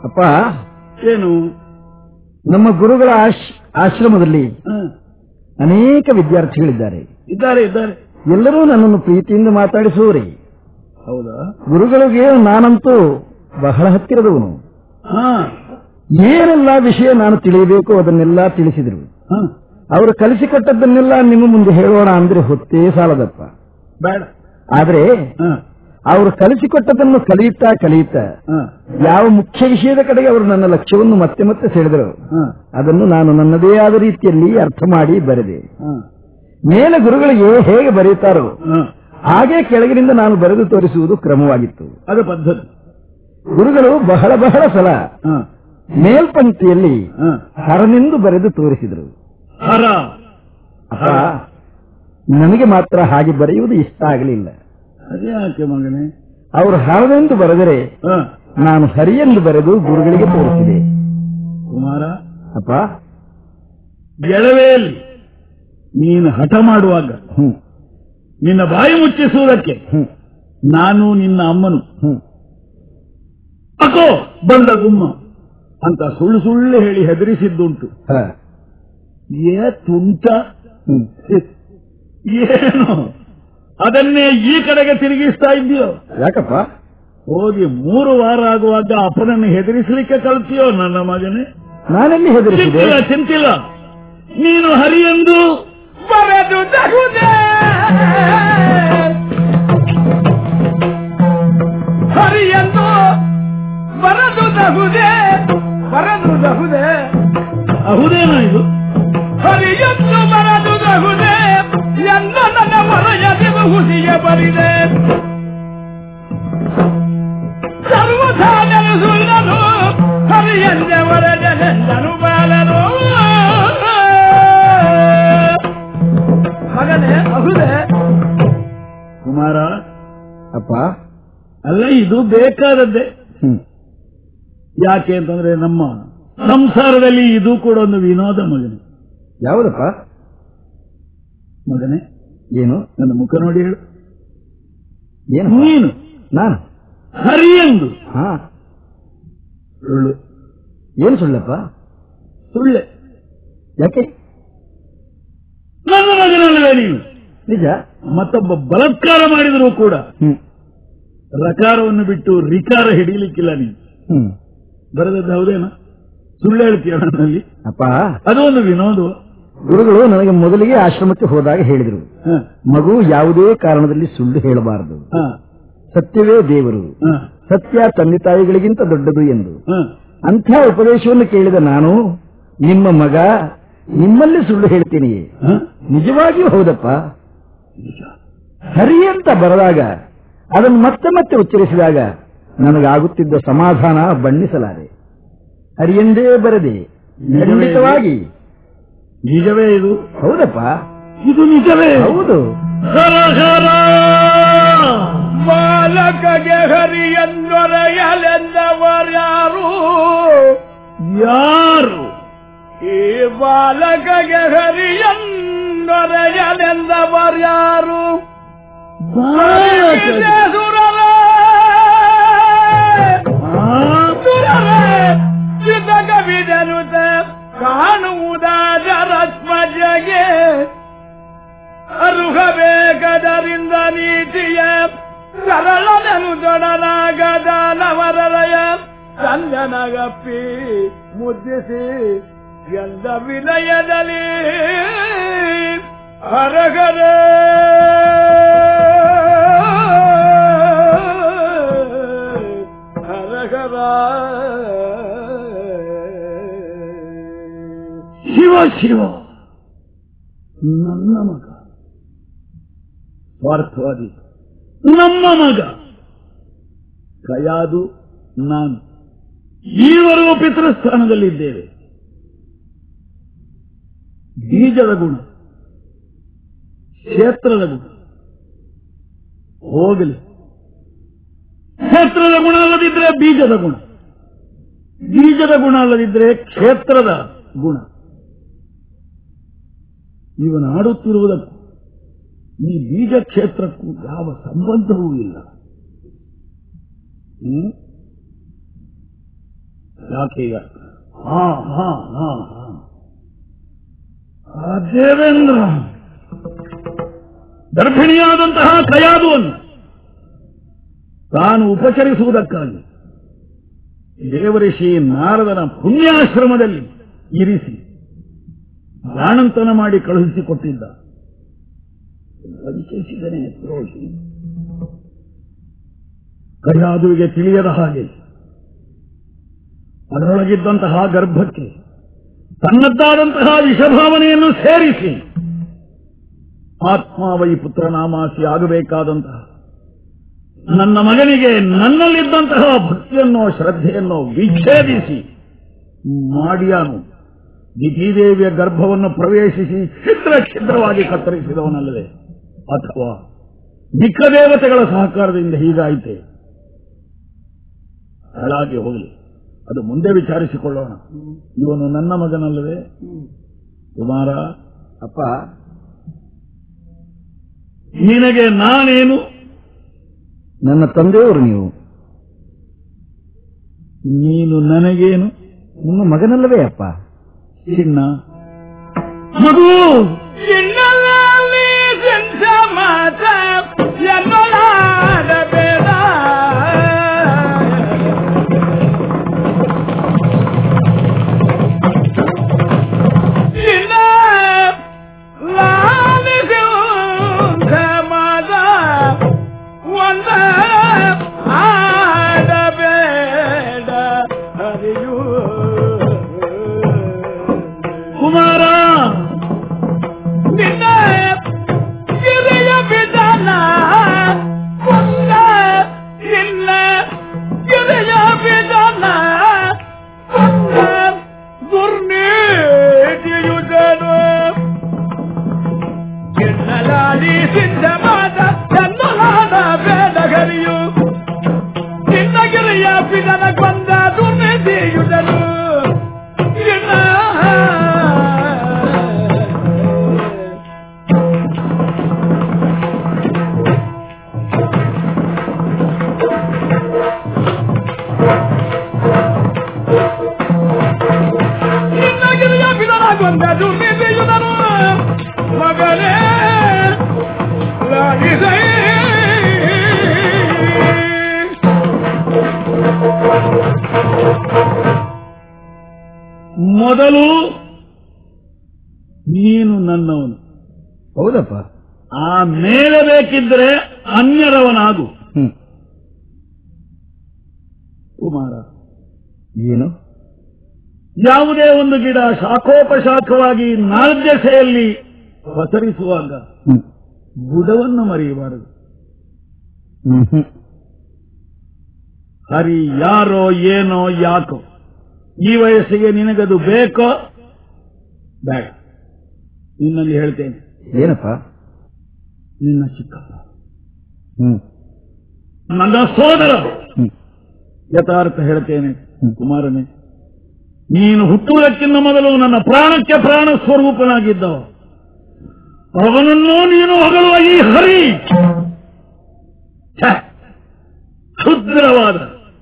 ಅಪ್ಪ ಏನು ನಮ್ಮ ಗುರುಗಳ ಆಶ್- ಆಶ್ರಮದಲ್ಲಿ ಹ, ಅನೇಕ ವಿದ್ಯಾರ್ಥಿಗಳಿದ್ದಾರೆ ಇದ್ದಾರೆ ಇದ್ದಾರೆ ಎಲ್ಲರೂ ನನ್ನನ್ನು ಪ್ರೀತಿಯಿಂದ ಮಾತಾಡಿಸುವರೇ ಹೌದಾ ಗುರುಗಳಿಗೆ ನಾನಂತೂ ಬಹಳ ಹತ್ತಿರದವನು ಹಾ ಏನೆಲ್ಲ ವಿಷಯ ನಾನು ತಿಳಿಯಬೇಕು ಅದನ್ನೆಲ್ಲ ತಿಳಿಸಿದರು ಹ, ಅವರು ಕಲಿಸಿಕೊಟ್ಟದ್ದನ್ನೆಲ್ಲ ನಿಮ್ಮ ಮುಂದೆ ಹೇಳೋಣ ಅಂದ್ರೆ ಹೊತ್ತೇ ಸಾಲದಪ್ಪ ಬೇಡ ಆದ್ರೆ ಹ, ಅವರು ಕಲಿಸಿಕೊಟ್ಟದನ್ನು ಕಲಿಯುತ್ತಾ ಕಲಿಯುತ್ತಾ ಹ, ಯಾವ ಮುಖ್ಯ ವಿಷಯದ ಕಡೆಗೆ ಅವರು ನನ್ನ ಲಕ್ಷ್ಯವನ್ನು ಮತ್ತೆ ಮತ್ತೆ ಸೆಳೆದರು ಹ, ಅದನ್ನು ನಾನು ನನ್ನದೇ ಆದ ರೀತಿಯಲ್ಲಿ ಅರ್ಥ ಮಾಡಿ ಬರೆದೆ ಹ, ಮೇಲೆ ಗುರುಗಳಿಗೆ ಹೇಗೆ ಬರೆಯುತ್ತಾರೋ ಹ. ಹಾಗೆ ಕೆಳಗಿನಿಂದ ನಾನು ಬರೆದು ತೋರಿಸುವುದು ಕ್ರಮವಾಗಿತ್ತು ಅದು ಪದ್ಧತಿ ಗುರುಗಳು ಬಹಳ ಬಹಳ ಸಲ ಹ, ಮೇಲ್ಪಂಕ್ತಿಯಲ್ಲಿ ಹ. ಹರನೆಂದು ಬರೆದು ತೋರಿಸಿದರು ಹರ ಅಪ್ಪ ನನಗೆ ಮಾತ್ರ ಹಾಗೆ ಬರೆಯುವುದು ಇಷ್ಟ ಆಗಲಿಲ್ಲ ಅದೇ ಯಾಕೆ ಮಗನೇ ಅವರು ಹರನೆಂದು ಬರೆದರೆ ಹ, ನಾನು ಹರಿಯೆಂದು ಬರೆದು ಗುರುಗಳಿಗೆ ತೋರಿಸಿದೆ ಕುಮಾರ ಅಪ್ಪ ಎಳವೆಯಲ್ಲಿ ನೀನು ಹಠ ಮಾಡುವಾಗ ಹ್ಮ್ ನಿನ್ನ ಬಾಯಿ ಮುಚ್ಚಿಸುವುದಕ್ಕೆ ಹ್ಮ್ ನಾನು ನಿನ್ನ ಅಮ್ಮನು ಹ್ಮ್ ಅಕೋ ಬಂದ ಗುಮ್ಮ ಅಂತ ಸುಳ್ಳು ಸುಳ್ಳು ಹೇಳಿ ಹೆದರಿಸಿದ್ದುಂಟು ಹ, ಏ ತುಂಟ ಹ್ಮ್ ಏನು ಅದನ್ನೇ ಈ ಕಡೆಗೆ ತಿರುಗಿಸ್ತಾ ಇದ್ದೀಯೋ ಯಾಕಪ್ಪ ಹೋಗಿ ಮೂರು ವಾರ ಆಗುವಾಗ ಅಪ್ಪನನ್ನು ಹೆದರಿಸಲಿಕ್ಕೆ ಕಲ್ತಿಯೋ ನನ್ನ ಮಗನೇ ನಾನೆಲ್ಲಿ ಹೆದರಿಸಿದೆ ಚಿಂತಿಲ್ಲ ಚಿಂತಿಲ್ಲ ನೀನು ಹರಿಯೆಂದು ಬರೆದು ತಗುದೆ ಹರಿಯೆಂದು ಬರೆದು ತಗುದೆ ಬರೆದು ತಗುದೆ ಹೌದೇನೋ ಇದು ಹರಿಯೆಂದು ಬರೆದು ತಗುದೆ ಎಲ್ಲ ನನ್ನ ಮರೆಯದಿರು ಹುಸಿಗೆ ಬರಿದೆ ಸರ್ವಸಾಧನ ಸುಳ್ಳನು ಹರಿಯಂದೆ ವರದನೆಂದನು ಬಾಲನು ಮಗನೇ ಹೌದೇ ಕುಮಾರ ಅಪ್ಪ ಅಲ್ಲ ಇದು ಬೇಕಾದದ್ದೇ ಹ್ಮ್ ಯಾಕೆ ಅಂತಂದ್ರೆ ನಮ್ಮ ಸಂಸಾರದಲ್ಲಿ ಇದು ಕೂಡ ಒಂದು ವಿನೋದ ಮಗನೇ ಯಾವುದಪ್ಪ ಮಗನೇ ಏನು ನನ್ನ ಮುಖ ನೋಡಿ ಹೇಳು ಏನು ನೀನು ನಾನು ಹರಿಯಂದು ಹಾ ಸುಳ್ಳು ಏನು ಸುಳ್ಳಪ್ಪ ಸುಳ್ಳೆ ಯಾಕೆ ನನ್ನ ಮಗನಲ್ಲವೇ ನೀನು ನಿಜ ಮತ್ತೊಬ್ಬ ಬಲಾತ್ಕಾರ ಮಾಡಿದರೂ ಕೂಡ ಹ್ಮ್ ರಕಾರವನ್ನು ಬಿಟ್ಟು ರಿಕಾರ ಹಿಡಿಯಲಿಕ್ಕಿಲ್ಲ ನೀನು ಹ್ಮ್ ಬರೆದದ್ದು ಹೌದೇನ ಸುಳ್ಳು ಹೇಳ್ತೀಯ ನನ್ನಲ್ಲಿ ಅಪ್ಪ ಅದು ಒಂದು ವಿನೋದ ಗುರುಗಳು ನನಗೆ ಮೊದಲಿಗೆ ಆಶ್ರಮಕ್ಕೆ ಹೋದಾಗ ಹೇಳಿದರು ಹ, ಮಗು ಯಾವುದೇ ಕಾರಣದಲ್ಲಿ ಸುಳ್ಳು ಹೇಳಬಾರದು ಹ, ಸತ್ಯವೇ ದೇವರು ಹ, ಸತ್ಯ ತಂದೆ ತಾಯಿಗಳಿಗಿಂತ ದೊಡ್ಡದು ಎಂದು ಹ. ಅಂಥ ಉಪದೇಶವನ್ನು ಕೇಳಿದ ನಾನು ನಿಮ್ಮ ಮಗ ನಿಮ್ಮಲ್ಲಿ ಸುಳ್ಳು ಹೇಳ್ತೀನಿ ಹ? ನಿಜವಾಗಿಯೂ ಹೌದಪ್ಪ ನಿಜ. ಹರಿ ಅಂತ ಬರೆದಾಗ ಅದನ್ನು ಮತ್ತೆ ಮತ್ತೆ ಉಚ್ಚರಿಸಿದಾಗ ನನಗಾಗುತ್ತಿದ್ದ ಸಮಾಧಾನ ಬಣ್ಣಿಸಲಾರೆ ಹರಿಯೆಂದೇ ಬರದೆ ಖಂಡಿತವಾಗಿ ನಿಜವೇ ಇದು ಹೌದಪ್ಪ ಇದು ನಿಜವೇ ಹೌದು ಹರ ಹರ ಬಾಲಕಗೆ ಹರಿಯಂದೊರೆಯಲೆಂದವರ್ಯಾರು ಯಾರು ಈ ಬಾಲಕಗೆ ಹರಿಯಂದೊರೆಯಲೆಂದವರ್ಯಾರು ಚಿತಕವಿದನುತ ಕಾಣುವುದಾದ ರತ್ಮಜಗೆ ಅರುಹಬೇಕಾದರಿಂದ ನೀತಿಯ ಸರಳನನು ದೊಡನಾಗದ ನವರಲಯ ಚಂದನಗಪ್ಪಿ ಮುದ್ದಿಸಿ ಎಲ್ಲ ವಿಲಯದಲ್ಲಿ ಹರಗರ ಹರಗರ ಶಿವ ಶಿವ ನನ್ನ ಮಗ ಸ್ವಾರ್ಥವಾದಿ ನಮ್ಮ ಮಗ ಕಯಾದು ನಾನು ಈವರೆಗೂ ಪಿತೃಸ್ಥಾನದಲ್ಲಿದ್ದೇವೆ ಬೀಜದ ಗುಣ ಕ್ಷೇತ್ರದ ಗುಣ ಹೋಗಲಿ ಕ್ಷೇತ್ರದ ಗುಣ ಅಲ್ಲದಿದ್ರೆ ಬೀಜದ ಗುಣ ಬೀಜದ ಗುಣ ಅಲ್ಲದಿದ್ರೆ ಕ್ಷೇತ್ರದ ಗುಣ ಇವನು ಆಡುತ್ತಿರುವುದಕ್ಕೂ ಈ ಬೀಜ ಕ್ಷೇತ್ರಕ್ಕೂ ಯಾವ ಸಂಬಂಧವೂ ಇಲ್ಲ ಹ್ಮ್? ಯಾಕೆ ಈಗ ಹಾ ಹಾ ಹಾ ಹಾ ಆ ದೇವೇಂದ್ರ ಗರ್ಭಿಣಿಯಾದಂತಹ ಕಯಾದುವನ್ನು ತಾನು ಉಪಚರಿಸುವುದಕ್ಕಾಗಿ ದೇವಋಷಿ ನಾರದನ ಪುಣ್ಯಾಶ್ರಮದಲ್ಲಿ ಇರಿಸಿ ಬಾಣಂತನ ಮಾಡಿ ಕಳುಹಿಸಿಕೊಟ್ಟಿದ್ದ ಪರಿಚಯಿಸಿದನೆ ದ್ರೋಹಿ ಕಯಾದುವಿಗೆ ತಿಳಿಯದ ಹಾಗೆ ಅದರೊಳಗಿದ್ದಂತಹ ಗರ್ಭಕ್ಕೆ ತನ್ನದ್ದಾದಂತಹ ವಿಷಭಾವನೆಯನ್ನು ಸೇರಿಸಿ ಆತ್ಮಾವೈ ಪುತ್ರನಾಮಾಸಿ ಆಗಬೇಕಾದಂತಹ ನನ್ನ ಮಗನಿಗೆ ನನ್ನಲ್ಲಿದ್ದಂತಹ ಭಕ್ತಿಯನ್ನೋ ಶ್ರದ್ಧೆಯನ್ನೋ ವಿಚ್ಛೇದಿಸಿ ಮಾಡಿಯಾನು ದಿತಿದೇವಿಯ ಗರ್ಭವನ್ನು ಪ್ರವೇಶಿಸಿ ಛಿದ್ರ ಛಿದ್ರವಾಗಿ ಕತ್ತರಿಸಿದವನಲ್ಲದೆ ಅಥವಾ ಮಿಕ್ಕ ದೇವತೆಗಳ ಸಹಕಾರದಿಂದ ಹೀಗಾಯಿತೆ ಹಾಳಾಗಿ ಹೋಗಲಿ ಅದು ಮುಂದೆ ವಿಚಾರಿಸಿಕೊಳ್ಳೋಣ ಇವನು ನನ್ನ ಮಗನಲ್ಲವೇ ಕುಮಾರ ಅಪ್ಪ ನಿನಗೆ ನಾನೇನು ನನ್ನ ತಂದೆಯವರು ನೀವು ನೀನು ನನಗೇನು ನಿಮ್ಮ ಮಗನಲ್ಲವೇ ಅಪ್ಪ ಚಿನ್ನ ಮಗು ಚಿನ್ನದಲ್ಲಿ ಸಂಸಮತ ಎನ್ನಲಾಡಬೇಡ ಚಿನ್ನ ಲಾಲಿಸು ಸಮಾದ ಒಂದ ಆಡಬೇಡ ಹರಿಯು ಕುಮಾರ ನಿನ್ನ ಗಿರಿಯ ಬಿಡನ ಕೊಂದ ನಿನ್ನ ಗಿರಿಯ ಬಿಡನ ಕೊಂದ ದುರ್ನೀತಿಯುಡನು ಚಿನ್ನಲಾಡಿ ಸಿದ್ಧವಾದ ಚಂದಲಾದ ಬೇಡಗರಿಯು ನಿನ್ನ ಗಿರಿಯ ಬಿಡನ ಕೊಂದ ದುರ್ನೀತಿಯುಡನು ನಿನ್ನಗಿರಿಯ ಬಿಡಲಾಗೊಂದದು ನಿಂದೆಯುದನು ಮಗನೇ ಲಾಗಿಸೈ ಮೊದಲು ನೀನು ನನ್ನವನು ಹೌದಪ್ಪ ಆ ಮೇಲೆ ಬೇಕಿದ್ರೆ ಅನ್ಯರವನಾಗು ಹ್ಮ್ ಕುಮಾರ ಏನು ಯಾವುದೇ ಒಂದು ಗಿಡ ಶಾಖೋಪಶಾಖವಾಗಿ ನಾಲ್ದೆಸೆಯಲ್ಲಿ ಪಸರಿಸುವಾಗ ಹ್ಮ್ ಬುಡವನ್ನು ಮರೆಯಬಾರದು ಹ್ಮ್ ಹ್ಮ್ ಹರಿ ಯಾರೋ ಏನೋ ಯಾಕೋ ಈ ವಯಸ್ಸಿಗೆ ನಿನಗದು ಬೇಕೋ ಬೇಡ ನಿನ್ನಲ್ಲಿ ಹೇಳ್ತೇನೆ ಏನಪ್ಪ ನಿನ್ನ ಚಿಕ್ಕಪ್ಪ ಹ್ಮ್ ನನ್ನ ಸೋದರ ಹ್ಮ್ ಯಥಾರ್ಥ ಹೇಳ್ತೇನೆ ಹ್ಮ್. ಕುಮಾರನೇ ನೀನು ಹುಟ್ಟುವುದಕ್ಕಿಂತ ಮೊದಲು ನನ್ನ ಪ್ರಾಣಕ್ಕೆ ಪ್ರಾಣ ಸ್ವರೂಪನಾಗಿದ್ದವ ಅವನನ್ನು ನೀನು ಹೊಗಳುವ ಈ ಹರಿ ಛೆ! ಕ್ಷುದ್ರವಾದ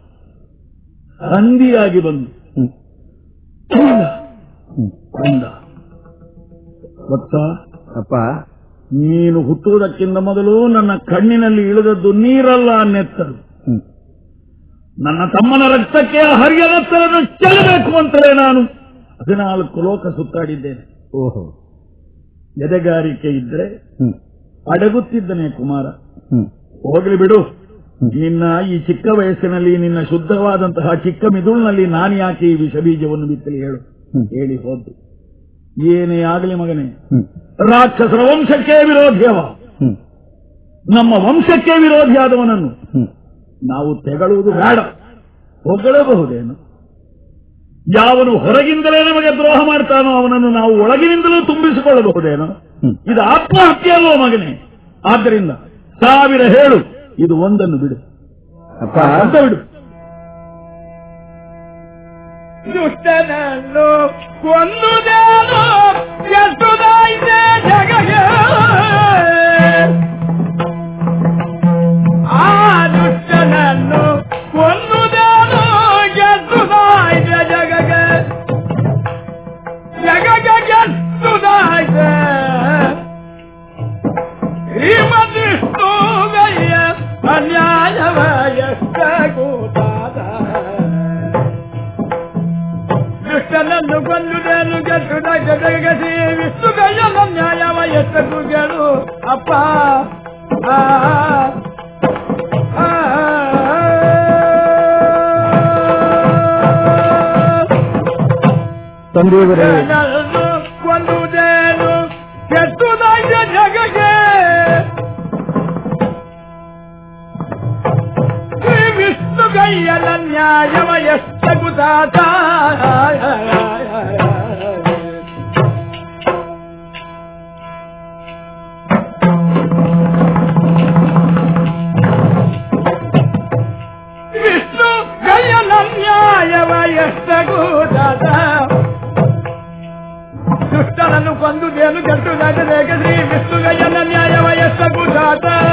ಹಂದಿಯಾಗಿ ಬಂದು ಹ್ಮ್ ಕೊಂದ ಹ್ಮ್ ಕೊಂದ ವತ್ಸ ಅಪ್ಪ ನೀನು ಹುಟ್ಟುವುದಕ್ಕಿಂತ ಮೊದಲು ನನ್ನ ಕಣ್ಣಿನಲ್ಲಿ ಇಳಿದದ್ದು ನೀರಲ್ಲ ನೆತ್ತರು ಹ್ಮ್ ನನ್ನ ತಮ್ಮನ ರಕ್ತಕ್ಕೆ ಆ ಹರಿಯ ನೆತ್ತರನ್ನು ಚೆಲ್ಲಬೇಕು ಅಂತಲೇ ನಾನು ಹದಿನಾಲ್ಕು ಲೋಕ ಸುತ್ತಾಡಿದ್ದೇನೆ ಓಹೋ ಎದೆಗಾರಿಕೆ ಇದ್ರೆ ಹ್ಮ್ ಅಡಗುತ್ತಿದ್ದನೆ ಕುಮಾರ ಹ್ಮ್ ಹೋಗ್ಲಿ ಬಿಡು ನಿನ್ನ ಈ ಚಿಕ್ಕ ವಯಸ್ಸಿನಲ್ಲಿ ನಿನ್ನ ಶುದ್ಧವಾದಂತಹ ಚಿಕ್ಕ ಮಿದುಳಿನಲ್ಲಿ ನಾನು ಯಾಕೆ ಈ ವಿಷ ಬೀಜವನ್ನು ಬಿತ್ತಲಿ ಹೇಳು ಹ್ಮ್. ಹೇಳಿ ಹೋದ್ದು ಏನೇ ಆಗಲಿ ಮಗನೇ ಹ್ಮ್ ರಾಕ್ಷಸರ ವಂಶಕ್ಕೆ ವಿರೋಧಿಯವ ಹ್ಮ್ ನಮ್ಮ ವಂಶಕ್ಕೆ ವಿರೋಧಿಯಾದವನನ್ನು ಹ್ಮ್ ನಾವು ತೆಗಳುವುದು ಬೇಡ ಹೊಗಳಬಹುದೇನು ಯಾವನು ಹೊರಗಿಂದಲೇ ನಮಗೆ ದ್ರೋಹ ಮಾಡ್ತಾನೋ ಅವನನ್ನು ನಾವು ಒಳಗಿನಿಂದಲೂ ತುಂಬಿಸಿಕೊಳ್ಳಬಹುದೇನೋ ಹ್ಮ್. ಇದು ಆತ್ಮಹತ್ಯೆ ಅಲ್ವೋ ಮಗನೇ ಆದ್ದರಿಂದ ಸಾವಿರ ಹೇಳು ಇದು ಒಂದನ್ನು ಬಿಡು ಅಪ್ಪ ಅಂತ ಬಿಡು ದುಷ್ಟನನ್ನು ಕೊಂದುದೇನು ಎಷ್ಟುದಾಯ್ತೆ ಜಗಗೆ ಆ ದುಷ್ಟನನ್ನು ಕೊಂದುದೇನು ಎಷ್ಟುದಾಯ್ತೆ ದುಷ್ಟನನ್ನು ಕೊಂದುದೇನು ಕೆಟ್ಟುದ ಜಗಸಿ ವಿಷ್ಣು ಕೈಯಲ್ಲ ನ್ಯಾಯವ ಎಷ್ಟಕು ಕೇಳು ಅಪ್ಪ ಆ, ಆ, ತಂದೆಯವರೇ ನನ್ನನ್ನು ಕೊಂದುದೇನು ಕೆಟ್ಟುದ ಜಗಗೆ ಶ್ರೀ ವಿಷ್ಣು ಕೈಯಲ್ಲ ನ್ಯಾಯವ ಎಷ್ಟಕು ತಾತ ವಿಷ್ಣು ಕೈಯಲ್ಲ ನ್ಯಾಯವ ಎಷ್ಟಕು ತಾತ ದುಷ್ಟನನ್ನು ಕೊಂದುದೇನು ಕೆಟ್ಟುದಾಗದೇಕ ಶ್ರೀ ವಿಷ್ಣು ಕೈಯಲ್ಲ ನ್ಯಾಯವ ಎಷ್ಟಕು ತಾತ